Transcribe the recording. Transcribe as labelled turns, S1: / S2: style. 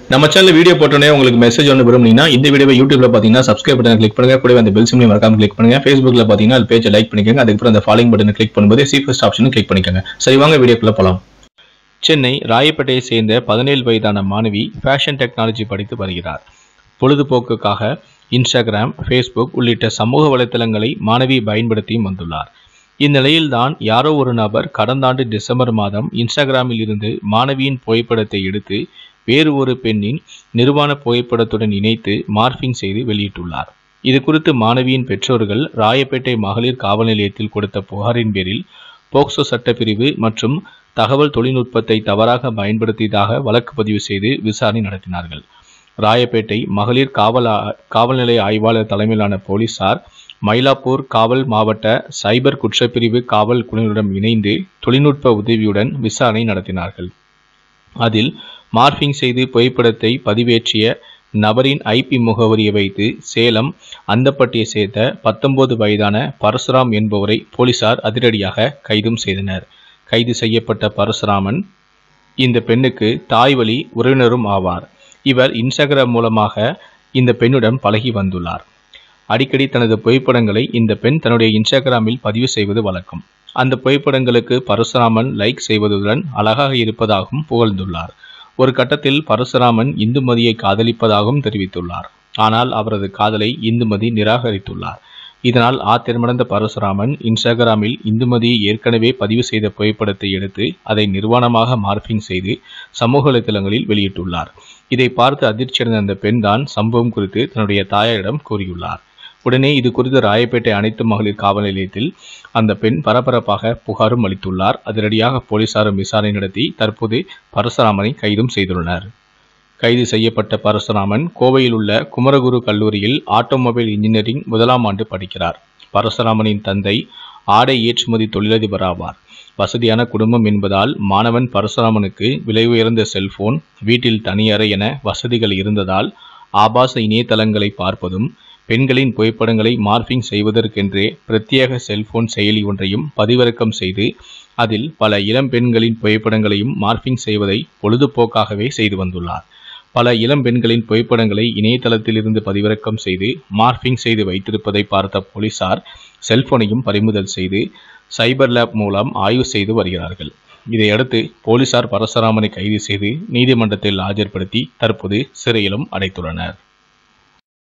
S1: நம்ம channel video போட்டோன்னே உங்களுக்கு மெசேஜ் ஒன்று விரும்புனீங்கன்னா இந்த வீடியோவை யூடியூப்ல பார்த்தீங்கன்னா சப்ஸ்கிரைப் பட்டன் கிளிக் பண்ணுங்க கூடவே அந்த பெல் சிம்லையும் மறக்காம கிளிக் பண்ணுங்க ஃபேஸ்புக்ல பார்த்தீங்கன்னா அது பேஜை லைக் பண்ணிக்கோங்க அதுக்கப்புறம் அந்த ஃபாலோயிங் பட்டனை கிளிக் பண்ணும்போது சி ஃபர்ஸ்ட் ஆப்ஷனும் கிளிக் பண்ணிக்கோங்க சரி வாங்க வீடியோக்குள்ள போலாம் சென்னை ராயப்பேட்டையை சேர்ந்த பதினேழு வயதான மாணவி ஃபேஷன் டெக்னாலஜி படித்து வருகிறார் பொழுதுபோக்குக்காக இன்ஸ்டாகிராம் ஃபேஸ்புக் உள்ளிட்ட சமூக வலைத்தளங்களை மாணவி பயன்படுத்தியும் வந்துள்ளார் இந்நிலையில்தான் யாரோ ஒரு நபர் கடந்த ஆண்டு டிசம்பர் மாதம் இன்ஸ்டாகிராமில் இருந்து மாணவியின் புகைப்படத்தை எடுத்து வேறு ஒரு பெண்ணின் நிர்வாண புகைப்படத்துடன் இணைத்து மார்பிங் செய்து வெளியிட்டுள்ளார் இது குறித்து மாணவியின் பெற்றோர்கள் ராயப்பேட்டை மகளிர் காவல் நிலையத்தில் கொடுத்த புகாரின் பேரில் போக்சோ சட்டப்பிரிவு மற்றும் தகவல் தொழில்நுட்பத்தை தவறாக பயன்படுத்தியதாக வழக்கு பதிவு செய்து விசாரணை நடத்தினார்கள் ராயப்பேட்டை மகளிர் காவல் ஆ- காவல் நிலைய ஆய்வாளர் தலைமையிலான போலீசார் மயிலாப்பூர் காவல் மாவட்ட சைபர் குற்றப்பிரிவு காவல் குழுவினருடன் இணைந்து தொழில்நுட்ப உதவியுடன் விசாரணை நடத்தினார்கள் அதில் மார்பிங் செய்து புகைப்படத்தை பதிவேற்றிய நபரின் ஐபி முகவரியை வைத்து சேலம் அந்தப்பட்டியை சேர்ந்த பத்தொன்பது வயதான பரசுராம் என்பவரை போலீசார் அதிரடியாக கைதும் செய்தனர் கைது செய்யப்பட்ட பரசுராமன் இந்த பெண்ணுக்கு தாய் வழி உறவினரும் ஆவார் இவர் இன்ஸ்டாகிராம் மூலமாக இந்த பெண்ணுடன் பழகி வந்துள்ளார் அடிக்கடி தனது புகைப்படங்களை இந்த பெண் தன்னுடைய இன்ஸ்டாகிராமில் பதிவு செய்வது வழக்கம் அந்த புகைப்படங்களுக்கு பரசுராமன் லைக் செய்வதுடன் அழகாக இருப்பதாகவும் புகழ்ந்துள்ளார் ஒரு கட்டத்தில் பரசுராமன் இந்துமதியை காதலிப்பதாகவும் தெரிவித்துள்ளார் ஆனால் அவரது காதலை இந்துமதி நிராகரித்துள்ளார் இதனால் ஆத்திரமடைந்த பரசுராமன் இன்ஸ்டாகிராமில் இந்துமதியை ஏற்கனவே பதிவு செய்த புகைப்படத்தை எடுத்து அதை நிர்வாணமாக மார்பிங் செய்து சமூக வலைதளங்களில் வெளியிட்டுள்ளார் இதை பார்த்து அதிர்ச்சியடைந்த அந்த பெண் தான் சம்பவம் குறித்து தன்னுடைய தாயாரிடம் கூறியுள்ளார் உடனே இது குறித்து ராயப்பேட்டை அனைத்து மகளிர் காவல் நிலையத்தில் அந்த பெண் பரபரப்பாக புகாரும் அளித்துள்ளார் அதிரடியாக போலீசாரும் விசாரணை நடத்தி தற்போது பரசுராமனை கைதும் செய்துள்ளனர் கைது செய்யப்பட்ட பரசுராமன் கோவையில் உள்ள குமரகுரு கல்லூரியில் ஆட்டோமொபைல் இன்ஜினியரிங் முதலாம் ஆண்டு படிக்கிறார் பரசுராமனின் தந்தை ஆடை ஏற்றுமதி தொழிலதிபர் ஆவார் வசதியான குடும்பம் என்பதால் மாணவன் பரசுராமனுக்கு விலை உயர்ந்த செல்போன் வீட்டில் தனியறை என வசதிகள் இருந்ததால் ஆபாச இணையதளங்களை பார்ப்பதும் பெண்களின் புகைப்படங்களை மார்பிங் செய்வதற்கென்றே பிரத்யேக செல்போன் செயலி ஒன்றையும் பதிவிறக்கம் செய்து அதில் பல இளம் பெண்களின் புகைப்படங்களையும் மார்பிங் செய்வதை பொழுதுபோக்காகவே செய்து வந்துள்ளார் பல இளம் பெண்களின் புகைப்படங்களை இணையதளத்தில் இருந்து பதிவிறக்கம் செய்து மார்பிங் செய்து வைத்திருப்பதை பார்த்த போலீசார் செல்போனையும் பறிமுதல் செய்து சைபர் லேப் மூலம் ஆய்வு செய்து வருகிறார்கள் இதையடுத்து போலீசார் பரசுராமனை கைது செய்து நீதிமன்றத்தில் ஆஜர்படுத்தி தற்போது சிறையிலும் அடைத்துள்ளனர்